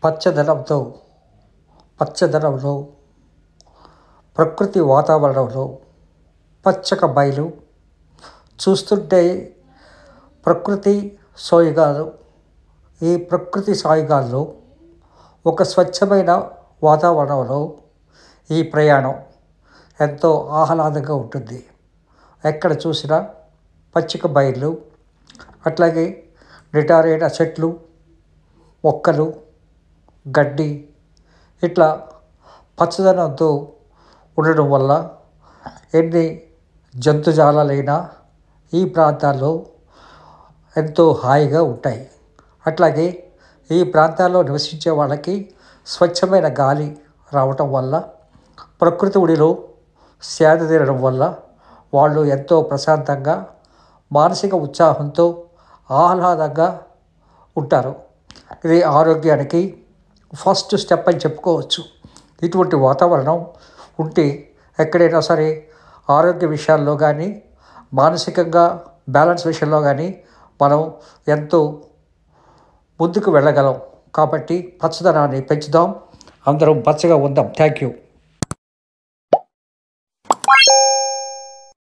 పచ్చదనంతో పచ్చదనంలో ప్రకృతి వాతావరణంలో పచ్చక బయలు చూస్తుంటే ప్రకృతి సోయగాలు ఈ ప్రకృతి సాయిగాల్లో ఒక స్వచ్ఛమైన వాతావరణంలో ఈ ప్రయాణం ఎంతో ఆహ్లాదంగా ఉంటుంది ఎక్కడ చూసినా పచ్చిక బయళ్ళు అట్లాగే నిటారైన చెట్లు మొక్కలు గడ్డి ఇట్లా పచ్చదనంతో ఉండడం వల్ల ఎన్ని జంతుజాలాలైనా ఈ ప్రాంతాల్లో ఎంతో హాయిగా ఉంటాయి అట్లాగే ఈ ప్రాంతాల్లో నివసించే వాళ్ళకి స్వచ్ఛమైన గాలి రావటం వల్ల ప్రకృతి ఒడిలో సేద తీరడం వల్ల వాళ్ళు ఎంతో ప్రశాంతంగా మానసిక ఉత్సాహంతో ఆహ్లాదంగా ఉంటారు ఇది ఆరోగ్యానికి ఫస్ట్ స్టెప్ అని చెప్పుకోవచ్చు ఇటువంటి వాతావరణం ఉంటే ఎక్కడైనా సరే ఆరోగ్య విషయాల్లో కానీ మానసికంగా బ్యాలెన్స్ విషయంలో కానీ మనం ఎంతో ముందుకు వెళ్ళగలం కాబట్టి పచ్చదనాన్ని పెంచుదాం అందరం పచ్చగా ఉందాం థ్యాంక్ యూ